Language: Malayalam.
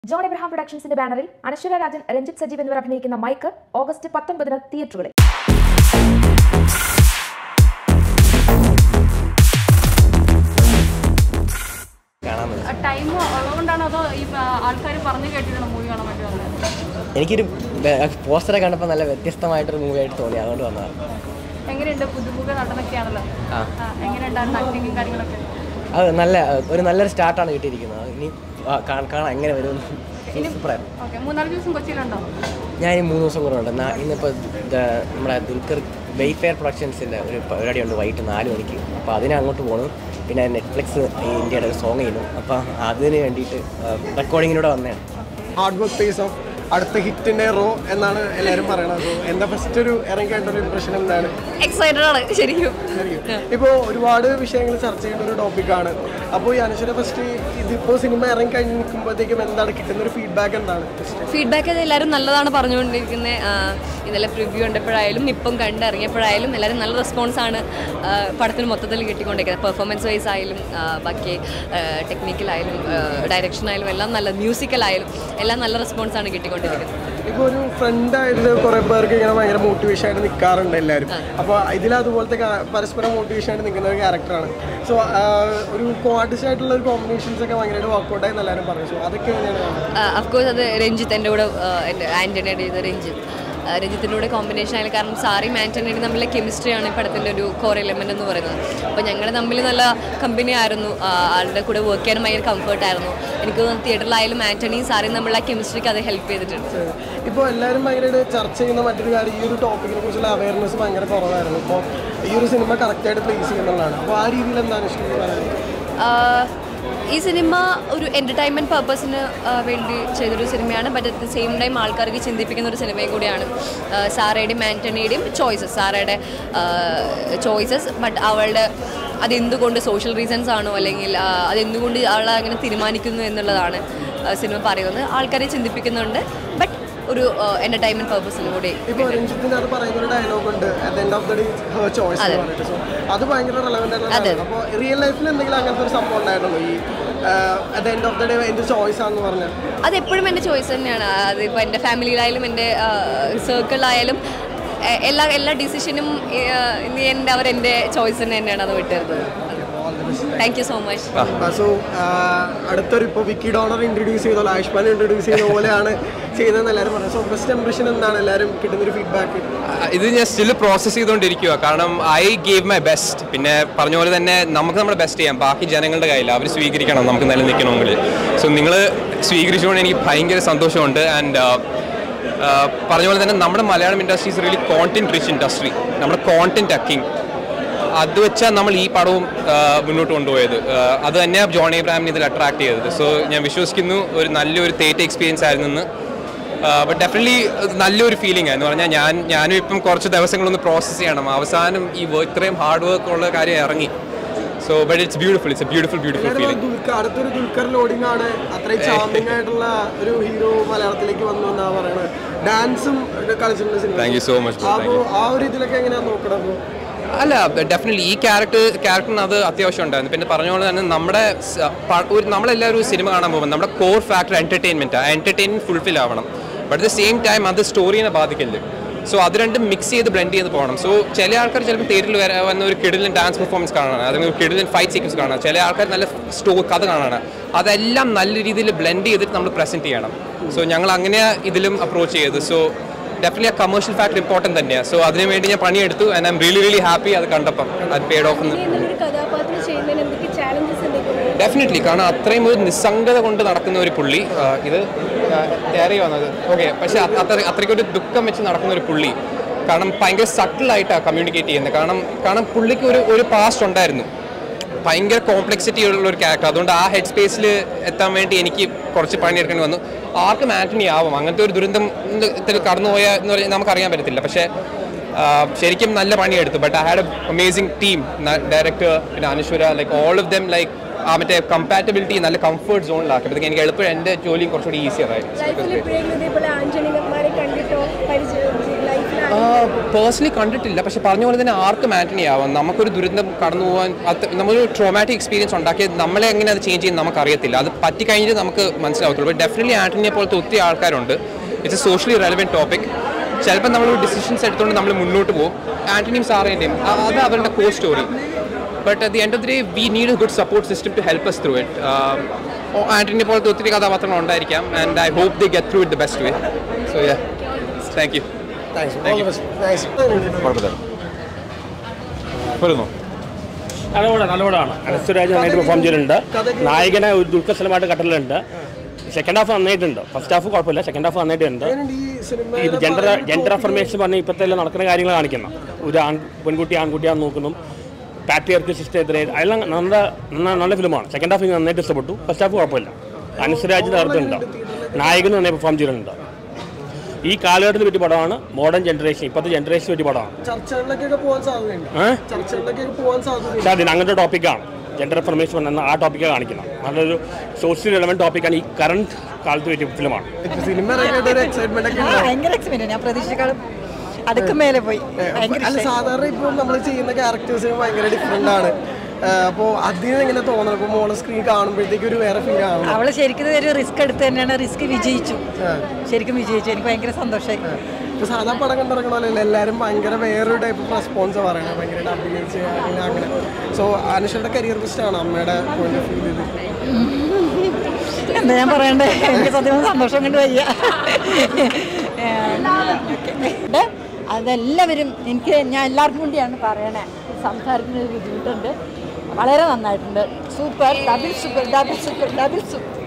ജോൺ എബ്രഹാം പ്രൊഡക്ഷൻസിന്റെ ബാനറിൽ അനശ്വര രാജൻ രഞ്ജിത്ത് സജീവ് എന്നിവർ അഭിനയിക്കുന്ന മൈക്ക് ഓഗസ്റ്റ് പത്തൊൻപതിന് തിയേറ്ററുകളിൽ കാണാൻ പറ്റും ടൈം ഉള്ളതുകൊണ്ടാണോ അതോ ഈ ആൾക്കാർ പറഞ്ഞു കേട്ടിട്ടാണോ മൂവി കാണാൻ വേണ്ടി വന്നത് എനിക്കൊരു പോസ്റ്ററെ കണ്ടപ്പോൾ നല്ല വ്യത്യസ്തമായിട്ടൊരു മൂവി ആയിട്ട് തോന്നി അതുകൊണ്ട് വന്നതാണ് എങ്ങനെയുണ്ട് പുതുമുഖ നടനൊക്കെയാണല്ലോ ആ ആ, എങ്ങനെയുണ്ടായിരുന്നു ആക്ടിങ്ങും കാര്യങ്ങളൊക്കെ അത് നല്ല ഒരു നല്ലൊരു സ്റ്റാർട്ടാണ് കിട്ടിയിരിക്കുന്നത് ഇനി ആ, കാ- കാണാം എങ്ങനെ വരും സൂപ്പറായിരുന്നു ഓക്കെ മൂന്നാല് ദിവസം കൊച്ചിയിലുണ്ടോ ഞാൻ ഈ മൂന്ന് ദിവസം കൂടെ ഉണ്ട് നാ- ഇന്നിപ്പോൾ ഇത് നമ്മുടെ ദുൽഖർ വെയ്ഫെയർ പ്രൊഡക്ഷൻസിൻ്റെ ഒരു പരിപാടിയുണ്ട് വൈകിട്ട് നാല് മണിക്ക് അപ്പോൾ അതിന് അങ്ങോട്ട് പോകണം പിന്നെ നെറ്റ്ഫ്ലിക്സ് ഈ ഇന്ത്യയുടെ ഒരു സോങ് ചെയ്യുന്നു അപ്പോൾ അതിന് വേണ്ടിയിട്ട് റെക്കോർഡിങ്ങിലൂടെ വന്നതാണ് ഹാർഡ് വർക്ക് പേസ് ഓഫ് അടുത്ത ഹിറ്റിന്റെ റോ എന്നാണ് എല്ലാവരും പറയണത് So, എന്താ ഫസ്റ്റ് ഒരു ഇറങ്ങിക്കേണ്ട ഒരു ഇംപ്രഷൻ എന്താണ് എക്സൈറ്റഡ് ആണ് ശരിക്കും ഇപ്പോൾ ഒരുപാട് വിഷയങ്ങൾ ചർച്ച ചെയ്യുന്ന ഒരു ടോപ്പിക്കാണ് അപ്പോൾ ഈ അനശ്വര ഫസ്റ്റ് ഇതിപ്പോൾ സിനിമ ഇറങ്ങി കഴിഞ്ഞ് നിൽക്കുമ്പോഴത്തേക്കും എന്താണ് കിട്ടുന്ന ഒരു ഫീഡ്ബാക്ക് എന്താണ് ഫസ്റ്റ് ഫീഡ്ബാക്ക് അത് എല്ലാവരും നല്ലതാണ് പറഞ്ഞുകൊണ്ടിരിക്കുന്നത് ഇന്നലെ പ്രിവ്യൂ കണ്ടപ്പോഴായാലും ഇപ്പം കണ്ടിറങ്ങിയപ്പോഴായാലും എല്ലാവരും നല്ല റെസ്പോൺസാണ് പടത്തിന് മൊത്തത്തിൽ കിട്ടിക്കൊണ്ടിരിക്കുന്നത് പെർഫോമൻസ് വൈസ് ആയാലും ആ, ബാക്കി ടെക്നിക്കലായാലും ഡയറക്ഷനായാലും എല്ലാം നല്ല മ്യൂസിക്കലായാലും എല്ലാം നല്ല റെസ്പോൺസാണ് കിട്ടിക്കൊണ്ടിരിക്കുന്നത് ഇപ്പോൾ ഒരു ഫ്രണ്ട് ആയിട്ട് കുറേ പേർക്ക് ഇങ്ങനെ ഭയങ്കര മോട്ടിവേഷൻ ആയിട്ട് നിൽക്കാറുണ്ട് എല്ലാവരും അപ്പോൾ ഇതിൽ അതുപോലത്തെ കാ- പരസ്പരം മോട്ടിവേഷൻ ആയിട്ട് നിൽക്കുന്ന ഒരു ക്യാരക്ടറാണ് സോ ഒരു കോ ആർട്ടിസ്റ്റ് ആയിട്ടുള്ള ഒരു കോമ്പിനേഷൻസ് ഒക്കെ ഭയങ്കരമായിട്ട് വർക്കൗട്ട് ആയി എല്ലാവരും പറഞ്ഞു സോ അതൊക്കെ എങ്ങനെയാണ് അഫ്കോഴ്സ് അത് രഞ്ജിത്ത് എൻ്റെ കൂടെ ആ, എൻ്റെ ആൻ്റണിയുടെ ചെയ്ത രഞ്ജിത്ത് ആ, രഞ്ജിത്തിൻ്റെ കൂടെ കോമ്പിനേഷൻ ആയാലും കാരണം സാറിയും ആൻ്റണിയും തമ്മിലെ കെമിസ്ട്രിയാണ് ഈ പടത്തിൻ്റെ ഒരു കോർ എലമെൻ്റ് എന്ന് പറയുന്നത് അപ്പോൾ ഞങ്ങൾ തമ്മിൽ നല്ല കമ്പനി ആയിരുന്നു ആ, ആളുടെ കൂടെ വർക്ക് ചെയ്യാൻ ഭയങ്കര കംഫർട്ടായിരുന്നു എനിക്ക് തോന്നുന്നു തിയേറ്ററിലായാലും ആൻ്റണിയും സാറിയും തമ്മിലുള്ള കെമിസ്ട്രിക്ക് അത് ഹെൽപ്പ് ചെയ്തിട്ടുണ്ട് ഇപ്പോൾ എല്ലാവരും ഭയങ്കരമായിട്ട് ചർച്ച ചെയ്യുന്ന മറ്റൊരു കാര്യം ഈ ഒരു ടോപ്പിക്കിനെ കുറിച്ചുള്ള അവയർനെസ് ഭയങ്കര കുറവായിരുന്നു ഇപ്പോൾ ഈ ഒരു സിനിമ കറക്റ്റായിട്ട് പ്ലേസ് ചെയ്യുന്നതാണ് അപ്പോൾ ആ രീതിയിൽ എന്താണ് ഇഷ്ടം പറയുന്നത് ആഹ് ഈ സിനിമ ഒരു എൻ്റർടൈൻമെൻറ്റ് പർപ്പസിന് വേണ്ടി ചെയ്തൊരു സിനിമയാണ് but at the same time ആൾക്കാർക്ക് ചിന്തിപ്പിക്കുന്ന ഒരു സിനിമയും കൂടിയാണ് ആഹ് സാറയുടെയും ആൻ്റണിയുടെയും ചോയ്സസ് സാറയുടെ ചോയ്സസ് ബട്ട് അവളുടെ അതെന്തുകൊണ്ട് സോഷ്യൽ റീസൺസ് ആണോ അല്ലെങ്കിൽ ആഹ് അതെന്തുകൊണ്ട് അവൾ അങ്ങനെ തീരുമാനിക്കുന്നു എന്നുള്ളതാണ് ആഹ് സിനിമ പറയുന്നത് ആൾക്കാരെ ചിന്തിപ്പിക്കുന്നുണ്ട് ബട്ട് ഒരു എൻ്റർടൈൻമെൻറ്റ് പർപ്പസിന് കൂടി ഇപ്പോൾ രഞ്ജിത്തിന് അത് പറയുന്ന ഒരു ഡയലോഗ് ഉണ്ട് at end of the day her choice എന്ന് പറഞ്ഞിട്ട് സോ അത് ഭയങ്കര റെലവെന്റ് ആയിട്ടുള്ള അപ്പോൾ റിയൽ ലൈഫിൽ എന്തെങ്കിലും അങ്ങനത്തെ ഒരു സംഭവം ഉണ്ടായിട്ടുള്ളൂ ഈ at end of the day എൻ്റെ ചോയ്സ് ആണെന്ന് പറഞ്ഞാൽ അതെപ്പോഴും എൻ്റെ ചോയ്സ് തന്നെയാണ് അതിപ്പോൾ എൻ്റെ ഫാമിലിയിലായാലും എൻ്റെ സർക്കിളിലായാലും എല്ലാ എല്ലാ ഡിസിഷനും ഇന്ന് എൻ്റെ അവർ എൻ്റെ ചോയ്സ് തന്നെ തന്നെയാണ് അത് വിട്ടുതരുന്നത് thank you so much so അടുത്തൊരു ഇപ്പോൾ വിക്കി ഡോണർ ഇൻട്രൊഡ്യൂസ് ചെയ്തോ ആയുഷ്മാൻ ഇൻട്രൊഡ്യൂസ് ചെയ്ത പോലെയാണ് ചെയ്തതെന്ന് എല്ലാവരും പറഞ്ഞു സോ ഫസ്റ്റ് ഇംപ്രഷൻ എന്താണ് എല്ലാവരും കിട്ടുന്നൊരു ഫീഡ്ബാക്ക് ഇത് ഞാൻ സ്റ്റിൽ പ്രോസസ്സ് ചെയ്തുകൊണ്ടിരിക്കുക കാരണം ഐ ഗേവ് മൈ ബെസ്റ്റ് പിന്നെ പറഞ്ഞ പോലെ തന്നെ നമുക്ക് നമ്മുടെ ബെസ്റ്റ് ചെയ്യാം ബാക്കി ജനങ്ങളുടെ കയ്യിൽ അവർ സ്വീകരിക്കണം നമുക്ക് നിലനിൽക്കണമെങ്കിൽ സോ നിങ്ങൾ സ്വീകരിച്ചുകൊണ്ട് എനിക്ക് ഭയങ്കര സന്തോഷമുണ്ട് ആൻഡ് പറഞ്ഞ പോലെ തന്നെ നമ്മുടെ Malayalam industry is really content rich industry നമ്മുടെ കോണ്ടന്റ് അക്കിങ് അത് വെച്ചാൽ നമ്മൾ ഈ പടവും ആ, മുന്നോട്ട് കൊണ്ടുപോയത് ആ, അത് തന്നെയാണ് ജോൺ എബ്രാഹിമിനെ ഇതിൽ അട്രാക്ട് ചെയ്തത് സോ ഞാൻ വിശ്വസിക്കുന്നു ഒരു നല്ലൊരു തേറ്റ് എക്സ്പീരിയൻസ് ആയിരുന്നെന്ന് ബട്ട് ഡെഫിനറ്റ്ലി നല്ലൊരു ഫീലിംഗ് എന്ന് പറഞ്ഞാൽ ഞാൻ ഞാനും ഇപ്പം കുറച്ച് ദിവസങ്ങളൊന്ന് പ്രോസസ്സ് ചെയ്യണം അവസാനം ഈ work- ഇത്രയും ഹാർഡ് വർക്ക് ഉള്ള കാര്യം ഇറങ്ങി so but it's beautiful it's a beautiful beautiful എല്ലാവരും ഫീലിംഗ് ദുൽഖർ അടുത്തൊരു ദുൽഖർ ലോഡിംഗ് ആണ് അത്രയും ചാമിങ് ആയിട്ടുള്ള ഒരു ഹീറോ മലയാളത്തിലേക്ക് വന്നു എന്നാ പറയുന്നത് ഡാൻസും കളിച്ചിട്ടുണ്ട് സിനിമ Thank you so much, bro. Thank അപ്പോൾ ആ ഒരു ഇതിലൊക്കെ എങ്ങനെയാ നോക്കണം അപ്പോൾ അല്ല ഡെഫിനറ്റ്ലി ഈ ക്യാരക്ടർ ക്യാരക്ടറിന് അത് അത്യാവശ്യം ഉണ്ടായിരുന്നു പിന്നെ പറഞ്ഞ പോലെ തന്നെ നമ്മുടെ സ- പ- ഒരു നമ്മളെല്ലാവരും ഒരു സിനിമ കാണാൻ പോകുമ്പോൾ നമ്മുടെ കോർ ഫാക്ടർ എൻ്റർടൈൻമെൻറ്റ് ആ എൻ്റർടൈൻമെൻറ്റ് ഫുൾഫിൽ ആവണം but at the same time അത് സ്റ്റോറീനെ ബാധിക്കരുത് സോ അത് രണ്ടും മിക്സ് ചെയ്ത് ബ്ലെൻഡ് ചെയ്ത് പോകണം സോ ചില ആൾക്കാർ ചിലപ്പോൾ തിയേറ്ററിൽ വരെ വന്ന ഒരു കിടിലൻ ഡാൻസ് പെർഫോമൻസ് കാണാനാണ് അല്ലെങ്കിൽ ഒരു കിടിലൻ ഫൈറ്റ് സീക്വൻസ് കാണാൻ ചില ആൾക്കാർ നല്ല സ്റ്റോ കഥ കാണാനാണ് അതെല്ലാം നല്ല രീതിയിൽ ബ്ലെൻഡ് ചെയ്തിട്ട് നമ്മൾ പ്രസൻറ്റ് ചെയ്യണം സോ ഞങ്ങൾ അങ്ങനെ ഇതിലും അപ്രോച്ച് ചെയ്തത് സോ ഡെഫിനറ്റ്ലി ആ കമേഴ്ഷ്യൽ ഫാക്ടർ ഇമ്പോർട്ടൻ്റ് തന്നെയാണ് സോ അതിനു വേണ്ടി ഞാൻ പണിയെടുത്തു and I'm really really happy അത് കണ്ടപ്പം അത് പേഡ് ഓഫ് ഡെഫിനറ്റ്ലി കാരണം അത്രയും ഒരു നിസ്സംഗത കൊണ്ട് നടക്കുന്ന ഒരു പുള്ളി ആ, ഇത് കയറി വന്നത് ഓക്കെ പക്ഷെ അത് അത്ര അത്രയ്ക്ക് ഒരു ദുഃഖം വെച്ച് നടക്കുന്ന ഒരു പുള്ളി കാരണം ഭയങ്കര സട്ടിലായിട്ടാണ് കമ്മ്യൂണിക്കേറ്റ് ചെയ്യുന്നത് കാരണം കാരണം പുള്ളിക്ക് ഒരു ഒരു പാസ്റ്റ് ഉണ്ടായിരുന്നു ഭയങ്കര കോംപ്ലക്സിറ്റി ഉള്ള ഒരു ക്യാരക്ടർ അതുകൊണ്ട് ആ ഹെഡ് സ്പേസിൽ എത്താൻ വേണ്ടി എനിക്ക് കുറച്ച് പണിയെടുക്കേണ്ടി വന്നു ആർക്കും ആന്റണി ആവും അങ്ങനത്തെ ഒരു ദുരന്തം ത്തിൽ കടന്നുപോയ എന്ന് പറഞ്ഞാൽ നമുക്കറിയാൻ പറ്റത്തില്ല പക്ഷേ ആ, ശരിക്കും നല്ല പണിയെടുത്തു but I had a amazing team director പിന്നെ Anaswara like all of them like ആ മറ്റേ കമ്പാറ്റബിലിറ്റി നല്ല കംഫർട്ട് സോണിലാക്കിയപ്പോഴത്തേക്ക് എനിക്ക് എളുപ്പം എൻ്റെ ജോലിയും കുറച്ചുകൂടി ഈസിയറായി ലൈഫിൽ എപ്പോഴെങ്കിലും ഇതേപോലെ ആന്റണിമാരെ കണ്ടിട്ടോ പരിചയം ലൈഫിൽ പേഴ്സണലി കണ്ടിട്ടില്ല പക്ഷെ പറഞ്ഞ പോലെ തന്നെ ആർക്കും ആന്റണി ആവാം നമുക്കൊരു ദുരന്തം കടന്നു പോകാൻ അത് നമ്മളൊരു ട്രോമാറ്റിക് എക്സ്പീരിയൻസ് ഉണ്ടാക്കിയത് നമ്മളെ എങ്ങനെ അത് ചേഞ്ച് ചെയ്യും നമുക്കറിയത്തില്ല അത് പറ്റി കഴിഞ്ഞിട്ട് നമുക്ക് മനസ്സിലാവത്തുള്ളൂ ബട്ട് ഡെഫിനറ്റ്ലി ആന്റണിയെ പോലത്തെ ഒത്തിരി ആൾക്കാരുണ്ട് it's a socially relevant topic ചിലപ്പോൾ നമ്മൾ ഡിസിഷൻസ് എടുത്തുകൊണ്ട് നമ്മൾ മുന്നോട്ട് പോകും ആന്റണിയും സാറേൻ്റെയും അത് അവരുടെ കോ story but at the end of the day we need a good support system to help us through it Antony പോലത്തെ ഒത്തിരി കഥാപാത്രങ്ങൾ ഉണ്ടായിരിക്കാം and I hope they get through it the best way so yeah thank you വരുന്നു നല്ലപടം നല്ലപടമാണ് അനസ്വരാജ് നന്നായിട്ട് പെർഫോം ചെയ്തിട്ടുണ്ട് നായകനെ ഒരു ദുൽഖർ സലമായിട്ട് കട്ടലുണ്ട് സെക്കൻഡ് ഹാഫ് നന്നായിട്ടുണ്ട് ഫസ്റ്റ് ഹാഫ് കുഴപ്പമില്ല സെക്കൻഡ് ഹാഫ് നന്നായിട്ടുണ്ട് ഈ സിനിമ ഇത് ജെൻഡർ ജെൻഡർ അഫർമേഷൻ പറഞ്ഞ ഇപ്പോഴത്തെ എല്ലാം നടക്കുന്ന കാര്യങ്ങൾ കാണിക്കണം ഒരു ആൺ പെൺകുട്ടി ആൺകുട്ടിയാന്ന് നോക്കുന്നു പാട്രിയർക്ക് സിസ്റ്റത്തിനെ അതെല്ലാം നല്ല നല്ല നല്ല ഫിലിമാണ് സെക്കൻഡ് ഹാഫ് എനിക്ക് നന്നായിട്ട് ഇഷ്ടപ്പെട്ടു ഫസ്റ്റ് ഹാഫ് കുഴപ്പമില്ല അനസ്വരാജ് തകർത്തുണ്ട് നായകൻ നന്നായി പെർഫോം ചെയ്തിട്ടുണ്ട് ഈ കാലഘട്ടത്തിൽ പറ്റിയ പടമാണ് മോഡേൺ ജനറേഷൻ ഇപ്പോഴത്തെ ജനറേഷന് പറ്റിയ പടമാണ് ചർച്ചകളിലേക്കൊക്കെ പോകാൻ സാധ്യതയുണ്ട് ഏഹ് ചർച്ചകളിലേക്കൊക്കെ പോകാൻ സാധ്യതയുണ്ട് പക്ഷേ അതിന് അങ്ങനത്തെ ടോപ്പിക്കാണ് ജെൻഡർ ഇൻഫർമേഷൻ എന്ന ആ ടോപ്പിക്കാണ് കാണിക്കുന്നത് നല്ലൊരു സോഷ്യൽ റെലവൻറ്റ് ടോപ്പിക്കാണ് ഈ കറണ്ട് കാലത്ത് പറ്റിയ ഫിലിമാണ് സിനിമ ഇറങ്ങിയിട്ട് ഒരു എക്സൈറ്റ്മെന്റ് ഒക്കെ ഉണ്ട് ഭയങ്കര എക്സ്പീരിയൻസ് ഞാൻ പ്രതീക്ഷക്കാളും അടുക്കും മേലെ പോയി ഭയങ്കര അല്ല സാധാരണ ഇപ്പോൾ നമ്മൾ ചെയ്യുന്ന ക്യാരക്ടേഴ്സിന് ഭയങ്കര ഡിഫറെന്റ് ആണ് അപ്പോൾ അതിന് എങ്ങനെ തോന്നണം ഇപ്പോൾ മോളെ സ്ക്രീൻ കാണുമ്പോഴത്തേക്ക് ഒരു വേറെ ഫീൽ ആണ് അവള് ശരിക്കും ഒരു റിസ്ക് എടുത്ത് തന്നെയാണ് റിസ്ക് വിജയിച്ചു ശരിക്കും വിജയിച്ചു എനിക്ക് ഭയങ്കര സന്തോഷമായി ഇപ്പോൾ സാധാ പടം കണ്ടിറങ്ങണമല്ലോ എല്ലാവരും ഭയങ്കര വേറൊരു ടൈപ്പ് റെസ്പോൺസ് പറയണത് ഭയങ്കരമായിട്ട് അഭിനയിച്ച് അങ്ങനെ അങ്ങനെ സോ അനുഷയുടെ കരിയർ ബെസ്റ്റ് ആണ് അമ്മയുടെ പോയിന്റ് ഓഫ് വ്യൂ ഇത് എന്താ ഞാൻ പറയണ്ടേ എനിക്ക് സത്യം സന്തോഷം കൊണ്ട് വയ്യ ഏ, അതെല്ലാവരും എനിക്ക് ഞാൻ എല്ലാവർക്കും വേണ്ടിയാണ് പറയണേ സംസാരത്തിന് ഒരു ബുദ്ധിമുട്ടുണ്ട് വളരെ നന്നായിട്ടുണ്ട് super double super double super double super